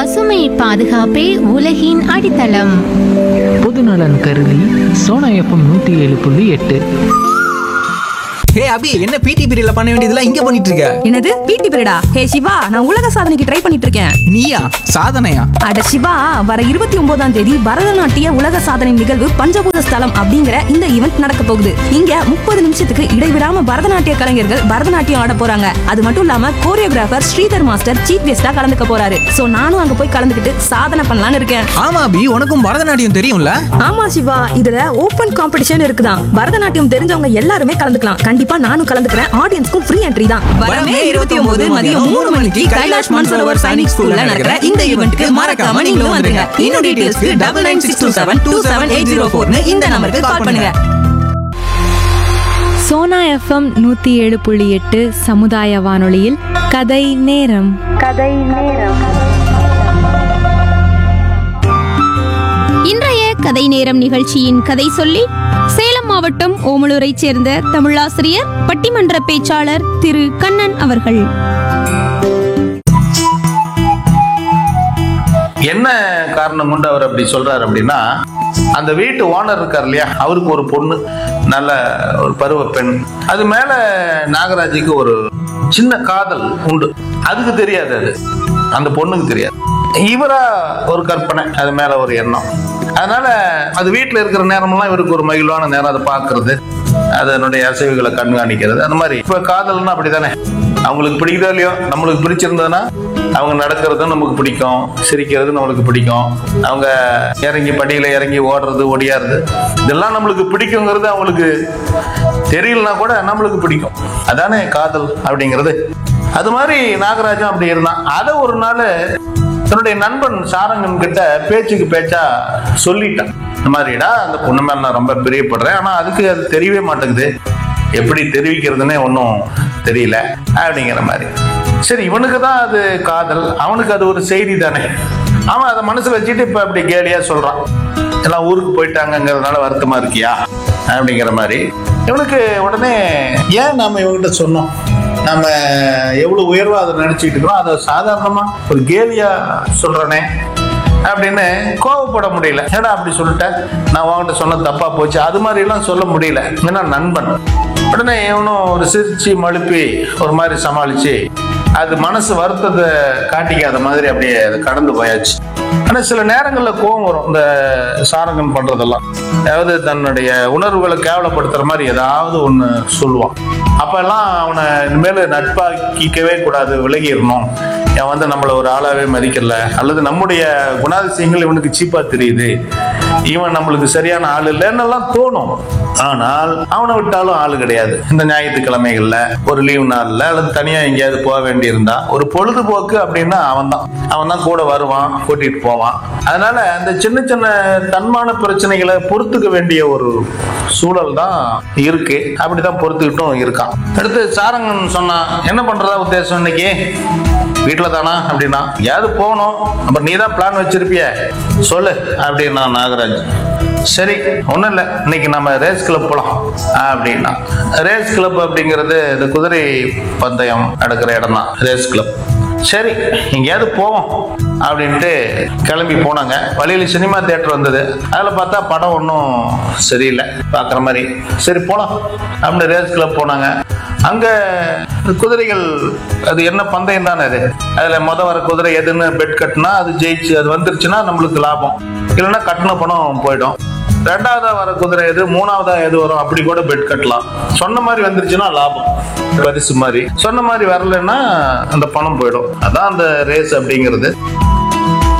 பசுமை பாதுகாப்பே உலகின் அடித்தளம் பொதுநலன் கருதி சோனா எஃப்எம் நூற்றி ஏழு புள்ளி எட்டு ஹே அபி என்ன பிடி பீரியட்ல பண்ண வேண்டியதெல்லாம் இங்க பண்ணிட்டு இருக்க என்னது பிடி பீரியடா ஹே சிவா நான் உலக சாதனைக்கு ட்ரை பண்ணிட்டு இருக்கேன் நீயா சாதனையா அட சிவா வர இருபத்தி ஒன்பதாம் தேதி பரதநாட்டிய உலக சாதனை நிகழ்வு பஞ்சபூத ஸ்தலம் அப்படிங்கிற இந்த ஈவெண்ட் நடக்க போகுது இங்க முப்பது நிமிஷத்துக்கு இடைவிடாம பரதநாட்டிய கலைஞர்கள் பரதநாட்டியம் ஆட போறாங்க அது மட்டும் இல்லாம கோரியோகிராஃபர் ஸ்ரீதர் மாஸ்டர் சீஃப் கெஸ்டா கலந்துக்க போறாரு சோ நானும் அங்க போய் கலந்துக்கிட்டு சாதனை பண்ணலாம்னு இருக்கேன் ஆமா அபி உனக்கும் பரதநாட்டியம் தெரியும்ல ஆமா சிவா இதுல ஓபன் காம்படிஷன் இருக்குதான் பரதநாட்டியம் தெரிஞ்சவங்க எல்லாருமே கலந்துக்கலாம் கண்டிப்பா நானும் கலந்துக்கிறேன் ஆடியன்ஸ்க்கும் ஃப்ரீ என்ட்ரி தான் வரமே இருபத்தி ஒன்பது மதியம் மூணு மணிக்கு கைலாஷ் மன்சரோவர் சைனிக் ஸ்கூல்ல நடக்கிற இந்த ஈவெண்ட்க்கு மறக்காம நீங்களும் வந்துருங்க இன்னும் டீடைல்ஸ்க்கு double nine six two seven two seven eight zero ஃபோர்னு இந்த நம்பருக்கு கால் பண்ணுங்க சோனா எஃப்எம் நூத்தி ஏழு புள்ளி எட்டு சமுதாய வானொலியில் கதை நேரம் இன்றைய கதை நேரம் நிகழ்ச்சியின் கதை சொல்லி சேலம் மாவட்டம் ஓமலூரைச் சேர்ந்த தமிழாசிரியர் பட்டிமன்ற பேச்சாளர் திரு கண்ணன் அவர்கள் என்ன காரணம் கொண்டு அவர் அப்படி சொல்றாரு அப்படின்னா அந்த வீட்டு ஓனர் இருக்கார் இல்லையா அவருக்கு ஒரு பொண்ணு நல்ல ஒரு பருவ பெண் அது மேல நாகராஜுக்கு ஒரு சின்ன காதல் உண்டு அதுக்கு தெரியாது அது அந்த பொண்ணுக்கு தெரியாது இவரா ஒரு கற்பனை அது மேல ஒரு எண்ணம் அதனால அது வீட்டில் இருக்கிற நேரமெல்லாம் இவருக்கு ஒரு மகிழ்வான நேரம் அதை பார்க்கறது அதனுடைய அசைவுகளை கண்காணிக்கிறது அந்த மாதிரி இப்ப காதல்னா அப்படிதானே அவங்களுக்கு பிடிக்குதோ இல்லையோ நம்மளுக்கு பிடிச்சிருந்ததுன்னா அவங்க நடக்கிறதும் நமக்கு பிடிக்கும் சிரிக்கிறது நம்மளுக்கு பிடிக்கும் அவங்க இறங்கி படியில இறங்கி ஓடுறது ஒடியாருது இதெல்லாம் நம்மளுக்கு பிடிக்குங்கிறது அவங்களுக்கு தெரியலனா கூட நம்மளுக்கு பிடிக்கும் அதானே காதல் அப்படிங்கிறது அது மாதிரி நாகராஜன் அப்படி இருந்தான் அதை ஒரு நாள் தன்னுடைய நண்பன் சாரங்கன் கிட்ட பேச்சுக்கு பேச்சா சொல்லிட்டான் இந்த மாதிரிடா அந்த பொண்ணு மேல நான் ரொம்ப பிரியப்படுறேன் ஆனா அதுக்கு அது தெரியவே மாட்டேங்குது எப்படி தெரிவிக்கிறதுனே ஒன்றும் தெரியல அப்படிங்கிற மாதிரி சரி இவனுக்கு தான் அது காதல் அவனுக்கு அது ஒரு செய்தி தானே அவன் அதை மனசுல வச்சுட்டு இப்ப அப்படி கேலியா சொல்றான் எல்லாம் ஊருக்கு போயிட்டாங்கங்கிறதுனால வருத்தமா இருக்கியா அப்படிங்கிற மாதிரி இவனுக்கு உடனே ஏன் நாம இவன்கிட்ட சொன்னோம் நம்ம எவ்வளவு உயர்வா அதை நினைச்சிட்டு இருக்கிறோம் அதை சாதாரணமா ஒரு கேலியா சொல்றானே அப்படின்னு கோவப்பட முடியல ஏடா அப்படி சொல்லிட்டேன் நான் உன்கிட்ட சொன்ன தப்பா போச்சு அது மாதிரி எல்லாம் சொல்ல முடியல ஏன்னா நண்பன் உடனே இவனும் ஒரு சிரிச்சு மழுப்பி ஒரு மாதிரி சமாளிச்சு அது மனசு வருத்தத்தை காட்டிக்காத மாதிரி அப்படியே அது கடந்து போயாச்சு ஆனா சில நேரங்கள்ல கோவம் வரும் இந்த சாரங்கன் பண்றதெல்லாம் அதாவது தன்னுடைய உணர்வுகளை கேவலப்படுத்துற மாதிரி ஏதாவது ஒண்ணு சொல்லுவான் அப்பெல்லாம் அவனை இனிமேல் நட்பாக்கிக்கவே கூடாது விலகிடணும் அவன் வந்து நம்மளை ஒரு ஆளாவே மதிக்கல அல்லது நம்முடைய குணாதிசயங்கள் இவனுக்கு சீப்பா தெரியுது இவன் நம்மளுக்கு சரியான ஆள் இல்லைன்னெல்லாம் தோணும் ஆனால் அவனை விட்டாலும் ஆள் கிடையாது இந்த ஞாயிற்றுக்கிழமைகள்ல ஒரு லீவ் நாள்ல அல்லது தனியா எங்கேயாவது போக வேண்டியிருந்தா ஒரு பொழுதுபோக்கு அப்படின்னா அவன் தான் அவன் தான் கூட வருவான் கூட்டிட்டு போவான் அதனால அந்த சின்ன சின்ன தன்மான பிரச்சனைகளை பொறுத்துக்க வேண்டிய ஒரு சூழல் தான் இருக்கு அப்படிதான் பொறுத்துக்கிட்டும் இருக்கான் அடுத்து சாரங்கன் சொன்னான் என்ன பண்றதா உத்தேசம் இன்னைக்கு வீட்டில் தானா அப்படின்னா யாவது போகணும் அப்புறம் நீ தான் பிளான் வச்சிருப்பிய சொல்லு அப்படின்னா நாகராஜ் சரி ஒன்றும் இல்லை இன்னைக்கு நம்ம ரேஸ் கிளப் போகலாம் அப்படின்னா ரேஸ் கிளப் அப்படிங்கிறது இந்த குதிரை பந்தயம் நடக்கிற இடம் தான் ரேஸ் கிளப் சரி எங்கேயாவது போவோம் அப்படின்ட்டு கிளம்பி போனாங்க வழியில் சினிமா தேட்டர் வந்தது அதில் பார்த்தா படம் ஒன்றும் சரியில்லை பார்க்குற மாதிரி சரி போகலாம் அப்படின்னு ரேஸ் கிளப் போனாங்க அங்கே குதிரைகள் அது என்ன பந்தயம் தானே அது அதில் மொத வர குதிரை எதுன்னு பெட் கட்டினா அது ஜெயிச்சு அது வந்துருச்சுன்னா நம்மளுக்கு லாபம் இல்லைன்னா கட்டின பணம் போயிடும் ரெண்டாவதா வர குதிரை எது மூணாவதா எது வரும் அப்படி கூட பெட் கட்டலாம் சொன்ன மாதிரி வந்துருச்சுன்னா லாபம் பரிசு மாதிரி சொன்ன மாதிரி வரலைன்னா அந்த பணம் போயிடும் அதான் அந்த ரேஸ் அப்படிங்கிறது